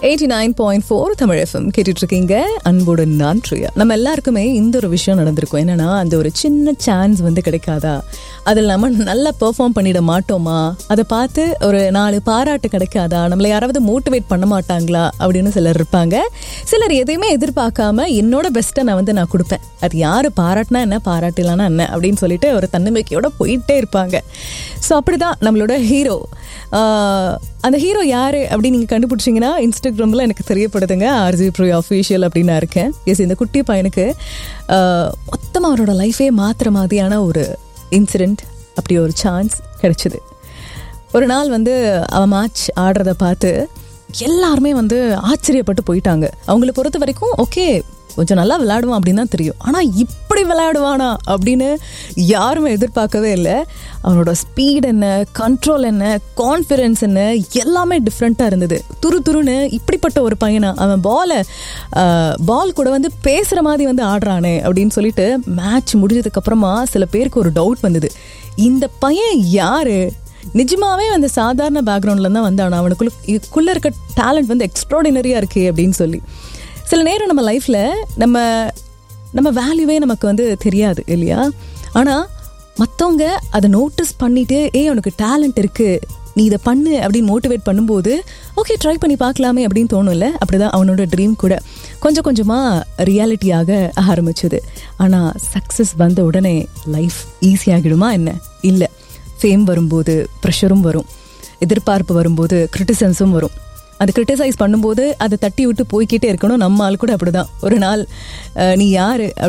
eighty nine point four Tamil FM கேட்டுட்டு இருக்கீங்க அன்போடு நான் ட்ரியா நம்ம எல்லாருக்குமே இந்த ஒரு விஷயம் நடந்திருக்கும் என்னன்னா அந்த ஒரு சின்ன சான்ஸ் வந்து கிடைக்காதா அது இல்லாமல் நல்லா பெர்ஃபார்ம் பண்ணிட மாட்டோமா அதை பார்த்து ஒரு நாலு பாராட்டு கிடைக்காதா நம்மளை யாராவது மோட்டிவேட் பண்ண மாட்டாங்களா அப்படின்னு சிலர் இருப்பாங்க சிலர் எதையுமே எதிர்பார்க்காம என்னோட பெஸ்ட்டை நான் வந்து நான் கொடுப்பேன் அது யார் பாராட்டினா என்ன பாராட்டலானா என்ன அப்படின்னு சொல்லிட்டு ஒரு தன்னம்பிக்கையோட போயிட்டே இருப்பாங்க ஸோ அப்படிதான் நம்மளோட ஹீரோ அந்த ஹீரோ யாரு அப்படின்னு நீங்கள் கண்டுபிடிச்சிங்கன்னா இன்ஸ்டாகிராமில் எனக்கு தெரியப்படுதுங்க ஆர்ஜி ப்ரோ அஃபீஷியல் அப்படின்னு நான் இருக்கேன் எஸ் இந்த குட்டி பையனுக்கு மொத்தமாக அவரோட லைஃபே மாற்றுற மாதிரியான ஒரு இன்சிடெண்ட் அப்படி ஒரு சான்ஸ் கிடைச்சிது ஒரு நாள் வந்து அவன் மேட்ச் ஆடுறத பார்த்து எல்லாருமே வந்து ஆச்சரியப்பட்டு போயிட்டாங்க அவங்கள பொறுத்த வரைக்கும் ஓகே கொஞ்சம் நல்லா விளையாடுவான் அப்படின்னு தான் தெரியும் ஆனால் இப்படி விளையாடுவானா அப்படின்னு யாருமே எதிர்பார்க்கவே இல்லை அவனோட ஸ்பீட் என்ன கண்ட்ரோல் என்ன கான்ஃபிடென்ஸ் என்ன எல்லாமே டிஃப்ரெண்ட்டாக இருந்தது துரு துருன்னு இப்படிப்பட்ட ஒரு பையனா அவன் பாலை பால் கூட வந்து பேசுகிற மாதிரி வந்து ஆடுறானே அப்படின்னு சொல்லிட்டு மேட்ச் முடிஞ்சதுக்கப்புறமா சில பேருக்கு ஒரு டவுட் வந்தது இந்த பையன் யாரு நிஜமாவே அந்த சாதாரண பேக்ரவுண்ட்ல தான் வந்தானா அவனுக்குள்ள இதுக்குள்ள இருக்க டேலண்ட் வந்து எக்ஸ்ட்ராடினரியா இருக்கு அப்படின்னு சொல்லி சில நேரம் நம்ம லைஃப்ல நம்ம நம்ம வேல்யூவே நமக்கு வந்து தெரியாது இல்லையா ஆனா மற்றவங்க அதை நோட்டீஸ் பண்ணிட்டு ஏ உனக்கு டேலண்ட் இருக்கு நீ இதை பண்ணு அப்படின்னு மோட்டிவேட் பண்ணும்போது ஓகே ட்ரை பண்ணி பார்க்கலாமே அப்படின்னு தோணும்ல அப்படிதான் அவனோட ட்ரீம் கூட கொஞ்சம் கொஞ்சமாக ரியாலிட்டியாக ஆரம்பிச்சது ஆனால் சக்ஸஸ் வந்த உடனே லைஃப் ஈஸியாகிடுமா என்ன இல்லை ஃபேம் வரும்போது ப்ரெஷரும் வரும் எதிர்பார்ப்பு வரும்போது கிரிட்டிசன்ஸும் வரும் அது கிரிட்டிசைஸ் பண்ணும்போது அதை தட்டி விட்டு போய்கிட்டே இருக்கணும் நம்ம ஆள் கூட அப்படிதான் ஒரு நாள் நீ யாரு